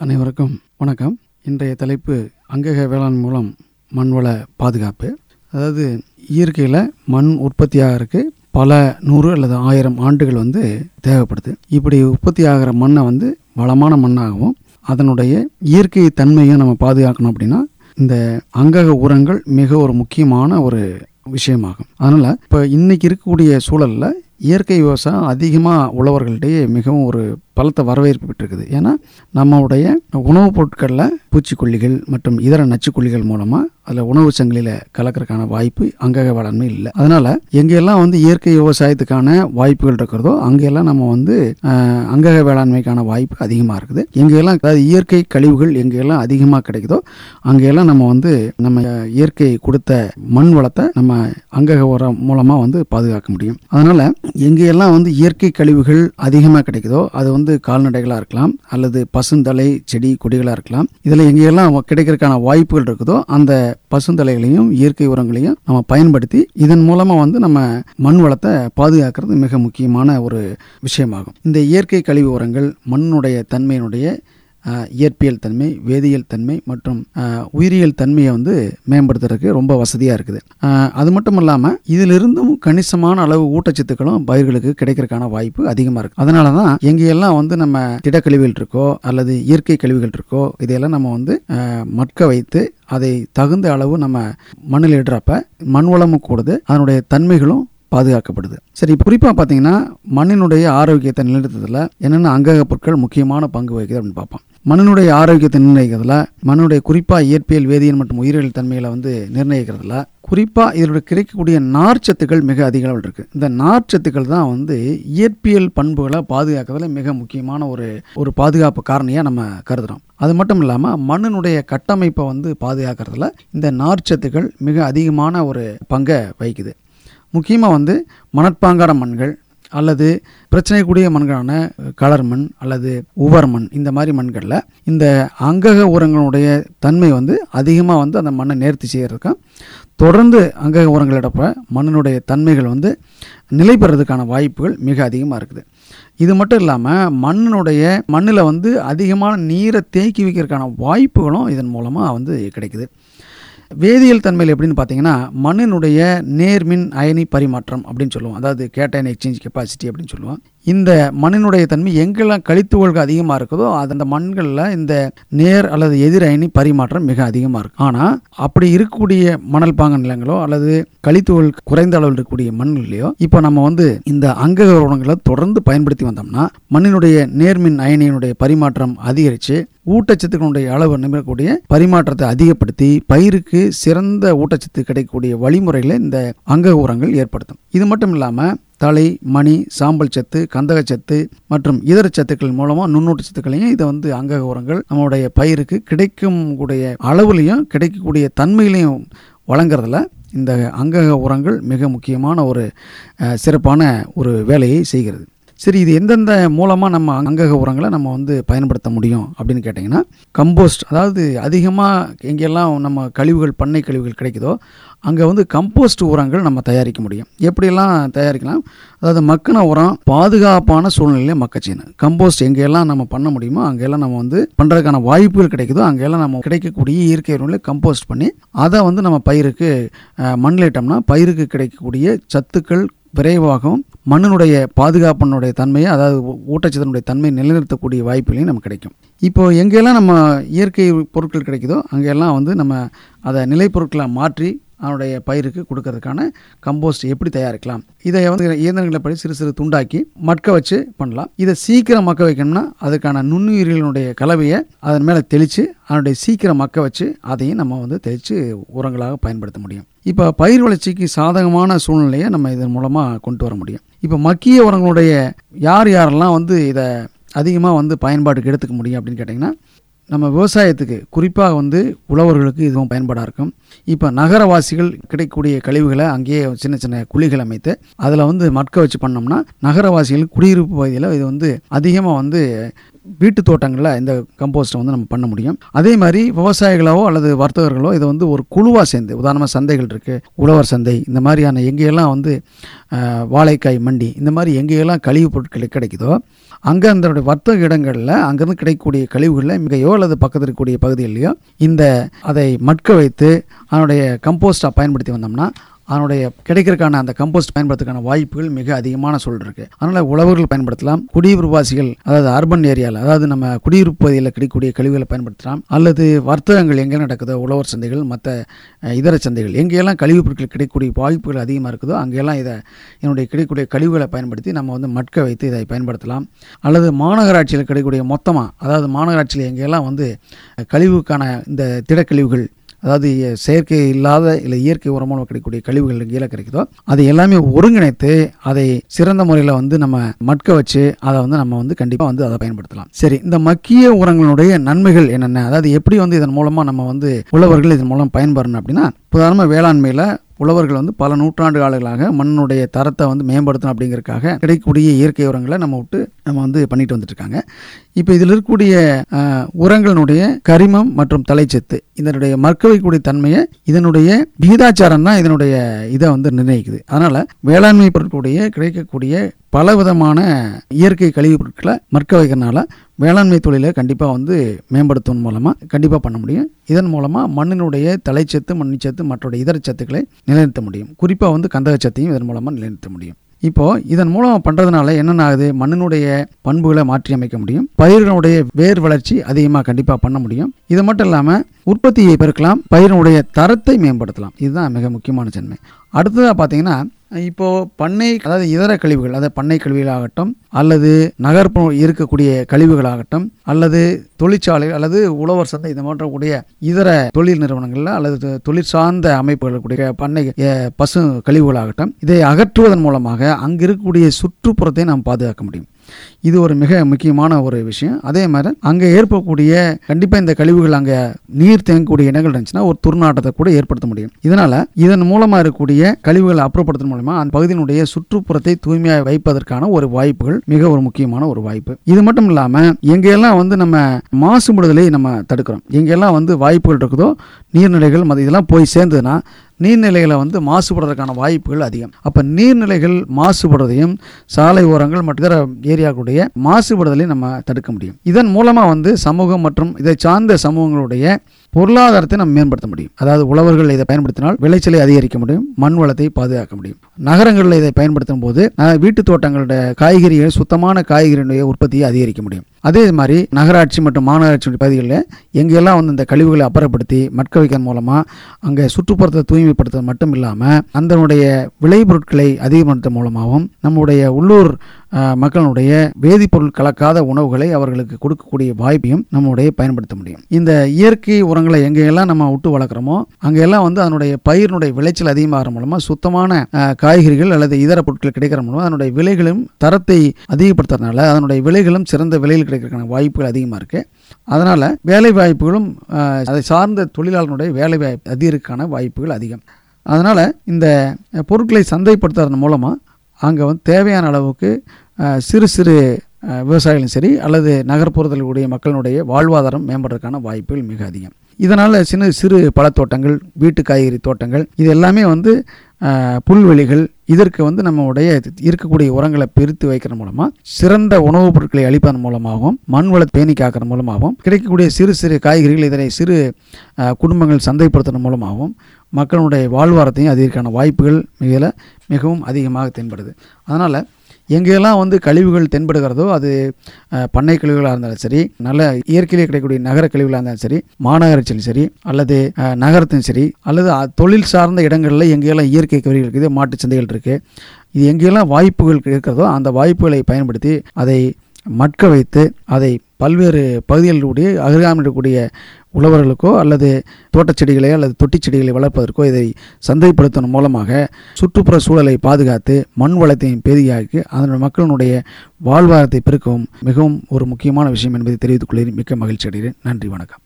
அனைவருக்கும் வணக்கம் இன்றைய தலைப்பு அங்கக வேளாண் மூலம் மண்வள பாதுகாப்பு அதாவது இயற்கையில் மண் உற்பத்தியாகிறதுக்கு பல நூறு அல்லது ஆயிரம் ஆண்டுகள் வந்து தேவைப்படுது இப்படி உற்பத்தி ஆகிற மண்ணை வந்து வளமான மண்ணாகவும் அதனுடைய இயற்கை தன்மையும் நம்ம பாதுகாக்கணும் அப்படின்னா இந்த அங்கக உரங்கள் மிக ஒரு முக்கியமான ஒரு விஷயமாகும் அதனால் இப்போ இன்னைக்கு இருக்கக்கூடிய சூழலில் இயற்கை விவசாயம் அதிகமாக உழவர்களிடையே மிகவும் ஒரு பலத்த வரவேற்பு பெற்றிருக்குது ஏன்னா நம்மளுடைய உணவுப் பொருட்களில் பூச்சிக்கொல்லிகள் மற்றும் இதர நச்சுக்கொல்லிகள் மூலமாக அதில் உணவு சங்கிலியில் கலக்கிறதுக்கான வாய்ப்பு அங்கக வேளாண்மை இல்லை அதனால் எங்கெல்லாம் வந்து இயற்கை விவசாயத்துக்கான வாய்ப்புகள் இருக்கிறதோ அங்கெல்லாம் நம்ம வந்து அஹ், அங்கக வேளாண்மைக்கான வாய்ப்பு அதிகமாக இருக்குது எங்கெல்லாம் அதாவது இயற்கை கழிவுகள் எங்கெல்லாம் அதிகமாக கிடைக்குதோ அங்கெல்லாம் நம்ம வந்து நம்ம இயற்கை கொடுத்த மண் வளத்தை நம்ம அங்கக உரம் மூலமாக வந்து பாதுகாக்க முடியும் அதனால் எங்கெல்லாம் வந்து இயற்கை கழிவுகள் அதிகமாக கிடைக்குதோ அது வந்து கால்நடைகளாக இருக்கலாம் அல்லது பசுந்தலை செடி கொடிகளாக இருக்கலாம் இதில் எங்கெல்லாம் கிடைக்கிறதுக்கான வாய்ப்புகள் இருக்குதோ அந்த பசுந்தலைகளையும் இயற்கை உரங்களையும் நம்ம பயன்படுத்தி இதன் மூலமாக வந்து நம்ம மண் வளத்தை பாதுகாக்கிறது மிக முக்கியமான ஒரு விஷயமாகும் இந்த இயற்கை கழிவு உரங்கள் மண்ணுடைய தன்மையினுடைய அஹ், இயற்பியல் தன்மை வேதியியல் தன்மை மற்றும் அஹ், உயிரியல் தன்மையை வந்து மேம்படுத்துறதுக்கு ரொம்ப வசதியாக இருக்குது அஹ், அது மட்டும் இல்லாமல் இதிலிருந்தும் கணிசமான அளவு ஊட்டச்சத்துக்களும் பயிர்களுக்கு கிடைக்கிறதுக்கான வாய்ப்பு அதிகமாக இருக்குது அதனால தான் எங்கெல்லாம் வந்து நம்ம திடக்கழிவுகள் இருக்கோ அல்லது இயற்கை கழிவுகள் இருக்கோ இதையெல்லாம் நம்ம வந்து அஹ், மட்க வைத்து அதை தகுந்த அளவு நம்ம மண்ணில் இடுறப்ப மண் வளமும் கூடுது அதனுடைய தன்மைகளும் பாதுகாக்கப்படுது சரி குறிப்பாக பார்த்தீங்கன்னா மண்ணினுடைய ஆரோக்கியத்தை நிலைநிறுத்துறதுல என்னென்ன அங்கக பொருட்கள் முக்கியமான பங்கு வகிக்குது அப்படின்னு பார்ப்போம் மண்ணினுடைய ஆரோக்கியத்தை நிர்ணயிக்கிறதுல மண்ணுடைய குறிப்பாக இயற்பியல் வேதியியல் மற்றும் உயிரியல் தன்மைகளை வந்து நிர்ணயிக்கிறதுல குறிப்பாக இதோட கிடைக்கக்கூடிய நார்ச்சத்துக்கள் மிக அதிக அளவில் இருக்குது இந்த நார்ச்சத்துக்கள் தான் வந்து இயற்பியல் பண்புகளை பாதுகாக்கிறதுல மிக முக்கியமான ஒரு ஒரு பாதுகாப்பு காரணியாக நம்ம கருதுகிறோம் அது மட்டும் இல்லாமல் மண்ணினுடைய கட்டமைப்பை வந்து பாதுகாக்கிறதுல இந்த நார்ச்சத்துக்கள் மிக அதிகமான ஒரு பங்கை வகிக்குது முக்கியமாக வந்து மணற்பாங்கான மண்கள் அல்லது பிரச்சனைக்கூடிய மண்களான கலர் மண் அல்லது உவர் மண் இந்த மாதிரி மண்களில் இந்த அங்கக உரங்களுடைய தன்மை வந்து அதிகமாக வந்து அந்த மண்ணை நேர்த்தி செய்கிறதுக்கும் தொடர்ந்து அங்கக உரங்கள் இடப்ப மண்ணினுடைய தன்மைகள் வந்து நிலை பெறதுக்கான வாய்ப்புகள் மிக அதிகமாக இருக்குது இது மட்டும் இல்லாமல் மண்ணினுடைய மண்ணில் வந்து அதிகமான நீரை தேக்கி வைக்கிறதுக்கான வாய்ப்புகளும் இதன் மூலமாக வந்து கிடைக்குது வேதியியல் தன்மையில் எப்படின்னு பார்த்தீங்கன்னா மண்ணினுடைய நேர்மின் அயனி பரிமாற்றம் அப்படின்னு சொல்லுவோம் அதாவது கேட்டைன் எக்ஸ்சேஞ்ச் கெப்பாசிட்டி அப்படின்னு சொல்லுவோம் இந்த மண்ணினுடைய தன்மை எங்கெல்லாம் கழித்துகோள்கள் அதிகமாக இருக்குதோ அது அந்த மண்களில் இந்த நேர் அல்லது எதிர் அயனி பரிமாற்றம் மிக அதிகமாக இருக்கும் ஆனால் அப்படி இருக்கக்கூடிய மணல் பாங்க நிலங்களோ அல்லது கழித்துகோள் குறைந்த அளவில் இருக்கக்கூடிய மண்கள்லையோ இப்போ நம்ம வந்து இந்த அங்கக உரங்களை தொடர்ந்து பயன்படுத்தி வந்தோம்னா மண்ணினுடைய நேர்மின் அயனியினுடைய பரிமாற்றம் அதிகரித்து ஊட்டச்சத்துக்களுடைய அளவு நிமிடக்கூடிய பரிமாற்றத்தை அதிகப்படுத்தி பயிருக்கு சிறந்த ஊட்டச்சத்து கிடைக்கக்கூடிய வழிமுறைகளை இந்த அங்கக உரங்கள் ஏற்படுத்தும் இது மட்டும் இல்லாமல் தலை மணி சாம்பல் சத்து கந்தகச்சத்து மற்றும் இதர சத்துக்கள் மூலமாக நுண்ணூட்ட சத்துக்களையும் இதை வந்து அங்கக உரங்கள் நம்மளுடைய பயிருக்கு கிடைக்கும் கூடிய அளவுலையும் கிடைக்கக்கூடிய தன்மையிலையும் வழங்குறதுல இந்த அங்கக உரங்கள் மிக முக்கியமான ஒரு அஹ், சிறப்பான ஒரு வேலையை செய்கிறது சரி இது எந்தெந்த மூலமாக நம்ம அங்கக உரங்களை நம்ம வந்து பயன்படுத்த முடியும் அப்படின்னு கேட்டிங்கன்னா கம்போஸ்ட் அதாவது அதிகமாக எங்கெல்லாம் நம்ம கழிவுகள் பண்ணை கழிவுகள் கிடைக்குதோ அங்கே வந்து கம்போஸ்ட் உரங்கள் நம்ம தயாரிக்க முடியும் எப்படியெல்லாம் தயாரிக்கலாம் அதாவது மக்கின உரம் பாதுகாப்பான சூழ்நிலையில மக்க செய்யணும் கம்போஸ்ட் எங்கெல்லாம் நம்ம பண்ண முடியுமோ அங்கெல்லாம் நம்ம வந்து பண்ணுறதுக்கான வாய்ப்புகள் கிடைக்குதோ அங்கெல்லாம் நம்ம கிடைக்கக்கூடிய இயற்கை உரங்களை கம்போஸ்ட் பண்ணி அதை வந்து நம்ம பயிருக்கு அஹ், மண்ணிலிட்டோம்னா பயிருக்கு கிடைக்கக்கூடிய சத்துக்கள் விரைவாகவும் மண்ணினுடைய பாதுகாப்பினுடைய தன்மையை அதாவது ஊ- ஊட்டச்சத்தினுடைய தன்மையை நிலைநிறுத்தக்கூடிய வாய்ப்புகளையும் நமக்கு கிடைக்கும் இப்போ எங்கெல்லாம் நம்ம இயற்கை பொருட்கள் கிடைக்குதோ அங்கெல்லாம் வந்து நம்ம அதை நிலைப்பொருட்களை மாற்றி அதனுடைய பயிருக்கு கொடுக்கறதுக்கான கம்போஸ்ட் எப்படி தயாரிக்கலாம் இதை வந்து இயந்திரங்களை படி சிறு சிறு துண்டாக்கி மட்க வச்சு பண்ணலாம் இதை சீக்கிரம் மக்க வைக்கணும்னா அதுக்கான நுண்ணுயிரிகளுடைய கலவையை அதன் மேலே தெளித்து அதனுடைய சீக்கிரம் மக்க வச்சு அதையும் நம்ம வந்து தெளித்து உரங்களாக பயன்படுத்த முடியும் இப்போ பயிர் வளர்ச்சிக்கு சாதகமான சூழ்நிலையை நம்ம இதன் மூலமாக கொண்டு வர முடியும் இப்போ மக்கிய உரங்களுடைய யார் யாரெல்லாம் வந்து இதை அதிகமாக வந்து பயன்பாட்டுக்கு எடுத்துக்க முடியும் அப்படின்னு கேட்டிங்கன்னா நம்ம விவசாயத்துக்கு குறிப்பாக வந்து உழவர்களுக்கு இதுவும் பயன்பாடாக இருக்கும் இப்போ நகரவாசிகள் கிடைக்கக்கூடிய கழிவுகளை அங்கேயே சின்ன சின்ன குழிகள் அமைத்து அதில் வந்து மட்க வச்சு பண்ணோம்னா நகரவாசிகள் குடியிருப்பு பகுதியில் இது வந்து அதிகமாக வந்து வீட்டு தோட்டங்களில் இந்த கம்போஸ்ட்டை வந்து நம்ம பண்ண முடியும் அதே மாதிரி விவசாயிகளோ அல்லது வர்த்தகர்களோ இதை வந்து ஒரு குழுவாக சேர்ந்து உதாரணமாக சந்தைகள் இருக்குது உழவர் சந்தை இந்த மாதிரியான எங்கேயெல்லாம் வந்து அஹ், வாழைக்காய் மண்டி இந்த மாதிரி எங்கேயெல்லாம் கழிவுப் பொருட்கள் கிடைக்குதோ அங்கே அந்த வர்த்தக இடங்களில் அங்கேருந்து கிடைக்கக்கூடிய கழிவுகளில் மிகையோ அல்லது பக்கத்தில் இருக்கக்கூடிய பகுதிகளிலையோ இந்த அதை மட்க வைத்து அதனுடைய கம்போஸ்டாக பயன்படுத்தி வந்தோம்னா அதனுடைய கிடைக்கிறதுக்கான அந்த கம்போஸ்ட் பயன்படுத்துறதுக்கான வாய்ப்புகள் மிக அதிகமான சூழல் இருக்கு அதனால் உழவர்கள் பயன்படுத்தலாம் குடியிருப்புவாசிகள் அதாவது அர்பன் ஏரியாவில் அதாவது நம்ம குடியிருப்பு பகுதியில் கிடைக்கக்கூடிய கழிவுகளை பயன்படுத்தலாம் அல்லது வர்த்தகங்கள் எங்கே நடக்குதோ உழவர் சந்தைகள் மற்ற அஹ், இதர சந்தைகள் எங்கெல்லாம் கழிவுப் பொருட்கள் கிடைக்கக்கூடிய வாய்ப்புகள் அதிகமாக இருக்குதோ அங்கெல்லாம் இதை என்னுடைய கிடைக்கக்கூடிய கழிவுகளை பயன்படுத்தி நம்ம வந்து மட்க வைத்து இதை பயன்படுத்தலாம் அல்லது மாநகராட்சியில் கிடைக்கக்கூடிய மொத்தமாக அதாவது மாநகராட்சியில் எங்கெல்லாம் வந்து அஹ், கழிவுக்கான இந்த திடக்கழிவுகள் அதாவது இய- செயற்கை இல்லாத இல்லை இயற்கை உரம் மூலம் கிடைக்கக்கூடிய கழிவுகள் கீழே கிடைக்குதோ அதை எல்லாமே ஒருங்கிணைத்து அதை சிறந்த முறையில் வந்து நம்ம மட்க வச்சு அதை வந்து நம்ம வந்து கண்டிப்பாக வந்து அதை பயன்படுத்தலாம் சரி இந்த மக்கிய உரங்களுடைய நன்மைகள் என்னென்ன அதாவது எப்படி வந்து இதன் மூலமாக நம்ம வந்து உழவர்கள் இதன் மூலம் பயன்பெறணும் அப்படின்னா உதாரணமாக வேளாண்மையில் உழவர்கள் வந்து பல நூற்றாண்டு காலங்களாக மண்ணுடைய தரத்தை வந்து மேம்படுத்தணும் அப்படிங்கறதுக்காக கிடைக்கக்கூடிய இயற்கை உரங்களை நம்ம விட்டு நம்ம வந்து பண்ணிட்டு வந்துட்டு இருக்காங்க இப்போ இதில் இருக்கக்கூடிய அஹ், உரங்களினுடைய கரிமம் மற்றும் தலைச்சத்து இதனுடைய மற்க வைக்கக்கூடிய தன்மையை இதனுடைய விகிதாச்சாரம் தான் இதனுடைய இதை வந்து நிர்ணயிக்குது அதனால வேளாண்மை பொருட்களுடைய கிடைக்கக்கூடிய பல விதமான இயற்கை கழிவுப் பொருட்களை மற்க வைக்கிறனால வேளாண்மை தொழிலை கண்டிப்பாக வந்து மேம்படுத்துவதன் மூலமாக கண்டிப்பாக பண்ண முடியும் இதன் மூலமாக மண்ணினுடைய தலைச்சத்து மண்ணிச்சத்து மற்ற இதர சத்துக்களை நிலைநிறுத்த முடியும் குறிப்பாக வந்து கந்தகச்சத்தையும் இதன் மூலமாக நிலைநிறுத்த முடியும் இப்போ இதன் மூலம் பண்ணுறதுனால என்னென்ன ஆகுது மண்ணினுடைய பண்புகளை மாற்றி அமைக்க முடியும் பயிர்களுடைய வேர் வளர்ச்சி அதிகமாக கண்டிப்பாக பண்ண முடியும் இது மட்டும் இல்லாமல் உற்பத்தியை பெருக்கலாம் பயிரினுடைய தரத்தை மேம்படுத்தலாம் இதுதான் மிக முக்கியமான தன்மை அடுத்ததாக பார்த்தீங்கன்னா இப்போ பண்ணை அதாவது இதர கழிவுகள் அதாவது பண்ணை கழிவுகளாகட்டும் அல்லது நகர்ப்புற இருக்கக்கூடிய கழிவுகளாகட்டும் அல்லது தொழிற்சாலை அல்லது உழவர் சந்தை இந்த போன்ற கூடிய இதர தொழில் நிறுவனங்களில் அல்லது தொ- தொழில் சார்ந்த அமைப்புகளுடைய பண்ணை அஹ், பசு கழிவுகளாகட்டும் இதை அகற்றுவதன் மூலமாக அங்கு இருக்கக்கூடிய சுற்றுப்புறத்தை நாம் பாதுகாக்க முடியும் இது ஒரு மிக முக்கியமான ஒரு விஷயம் அதே மாதிரி அங்கே ஏற்படக்கூடிய கண்டிப்பாக இந்த கழிவுகள் அங்கே நீர் தேங்கக்கூடிய இடங்கள் இருந்துச்சுன்னா ஒரு துர்நாற்றத்தை கூட ஏற்படுத்த முடியும் இதனால இதன் மூலமாக இருக்கக்கூடிய கழிவுகளை அப்புறப்படுத்தும் மூலமா அந்த பகுதியினுடைய சுற்றுப்புறத்தை தூய்மையாக வைப்பதற்கான ஒரு வாய்ப்புகள் மிக ஒரு முக்கியமான ஒரு வாய்ப்பு இது மட்டும் இல்லாமல் எங்கெல்லாம் வந்து நம்ம மாசுபடுதலை நம்ம தடுக்கிறோம் எங்கெல்லாம் வந்து வாய்ப்புகள் இருக்குதோ நீர்நிலைகள் மற்ற இதெல்லாம் போய் சேர்ந்ததுன்னா நீர்நிலைகளை வந்து மாசுபடுறதுக்கான வாய்ப்புகள் அதிகம் அப்போ நீர்நிலைகள் மாசுபடுறதையும் சாலை ஓரங்கள் மற்றும் இதர ஏரியாக்களுடைய மாசுபடுதலை நம்ம தடுக்க முடியும் இதன் மூலமாக வந்து சமூகம் மற்றும் இதை சார்ந்த சமூகங்களுடைய பொருளாதாரத்தை நம்ம மேம்படுத்த முடியும் அதாவது உழவர்கள் இதை பயன்படுத்தினால் விளைச்சலை அதிகரிக்க முடியும் மண் வளத்தை பாதுகாக்க முடியும் நகரங்களில் இதை பயன்படுத்தும் போது அஹ், வீட்டு தோட்டங்களோட காய்கறிகள் சுத்தமான காய்கறிகளுடைய உற்பத்தியை அதிகரிக்க முடியும் அதே மாதிரி நகராட்சி மற்றும் மாநகராட்சி பகுதிகளில் எங்கெல்லாம் வந்து இந்த கழிவுகளை அப்புறப்படுத்தி மட்க வைக்கிறதன் மூலமாக அங்கே சுற்றுப்புறத்தை தூய்மைப்படுத்துறது மட்டும் இல்லாமல் அதனுடைய விளைபொருட்களை அதிகப்படுத்தும் மூலமாகவும் நம்முடைய உள்ளூர் அஹ், மக்களுடைய வேதிப்பொருள் கலக்காத உணவுகளை அவர்களுக்கு கொடுக்கக்கூடிய வாய்ப்பையும் நம்முடைய பயன்படுத்த முடியும் இந்த இயற்கை உரங்களை எங்கெல்லாம் நம்ம விட்டு வளர்க்குறோமோ அங்கெல்லாம் வந்து அதனுடைய பயிரினுடைய விளைச்சல் அதிகமாகிற மூலமாக சுத்தமான அஹ், காய்கறிகள் அல்லது இதர பொருட்கள் கிடைக்கிற மூலமாக அதனுடைய விலைகளும் தரத்தை அதிகப்படுத்துறதுனால அதனுடைய விலைகளும் சிறந்த விலையில் கிடைக்கிறதுக்கான வாய்ப்புகள் அதிகமாக இருக்குது அதனால் வேலை வாய்ப்புகளும் அஹ், அதை சார்ந்த தொழிலாளர்களுடைய வேலை வாய்ப்பு அதிகரிக்கான வாய்ப்புகள் அதிகம் அதனால் இந்த அஹ், பொருட்களை சந்தைப்படுத்துறது மூலமாக அங்கே வந்து தேவையான அளவுக்கு அஹ், சிறு சிறு அஹ், விவசாயிகளும் சரி அல்லது நகர்ப்புறத்தில் கூடிய மக்களினுடைய வாழ்வாதாரம் மேம்படுறதுக்கான வாய்ப்புகள் மிக அதிகம் இதனால் சின்ன சிறு பழத்தோட்டங்கள் வீட்டு காய்கறி தோட்டங்கள் இது எல்லாமே வந்து அஹ், புல்வெளிகள் இதற்கு வந்து நம்முடைய இருக்கக்கூடிய உரங்களை பிரித்து வைக்கிற மூலமாக சிறந்த உணவுப் பொருட்களை அளிப்பதன் மூலமாகவும் மண் வளத்தை பேணி காக்கிற மூலமாகவும் கிடைக்கக்கூடிய சிறு சிறு காய்கறிகள் இதனை சிறு அஹ், குடும்பங்கள் சந்தைப்படுத்துறது மூலமாகவும் மக்களுடைய வாழ்வாரத்தையும் அதிகரிக்கான வாய்ப்புகள் மிக மிகவும் அதிகமாக தென்படுது அதனால் எங்கெல்லாம் வந்து கழிவுகள் தென்படுகிறதோ அது அஹ், பண்ணை கழிவுகளாக இருந்தாலும் சரி நல்ல இயற்கையிலே கிடைக்கக்கூடிய நகர கழிவுகளாக இருந்தாலும் சரி மாநகராட்சியிலும் சரி அல்லது அஹ், நகரத்திலும் சரி அல்லது அ- தொழில் சார்ந்த இடங்களில் எங்கெல்லாம் இயற்கை கழிவுகள் இருக்குது மாட்டுச் சந்தைகள் இருக்குது இது எங்கெல்லாம் வாய்ப்புகள் இருக்கிறதோ அந்த வாய்ப்புகளை பயன்படுத்தி அதை மட்க வைத்து அதை பல்வேறு பகுதிகளுடைய அருகாமையில் இருக்கக்கூடிய உழவர்களுக்கோ அல்லது தோட்டச் செடிகளை அல்லது தொட்டிச் செடிகளை வளர்ப்பதற்கோ இதை சந்தைப்படுத்துவதன் மூலமாக சுற்றுப்புற சூழலை பாதுகாத்து மண் வளத்தையும் பெரியாக்கி அதனுடைய மக்களினுடைய வாழ்வாதாரத்தை பெருக்கவும் மிகவும் ஒரு முக்கியமான விஷயம் என்பதை தெரிவித்துக் கொள்கிறேன் மிக்க மகிழ்ச்சி அடைகிறேன் நன்றி வணக்கம்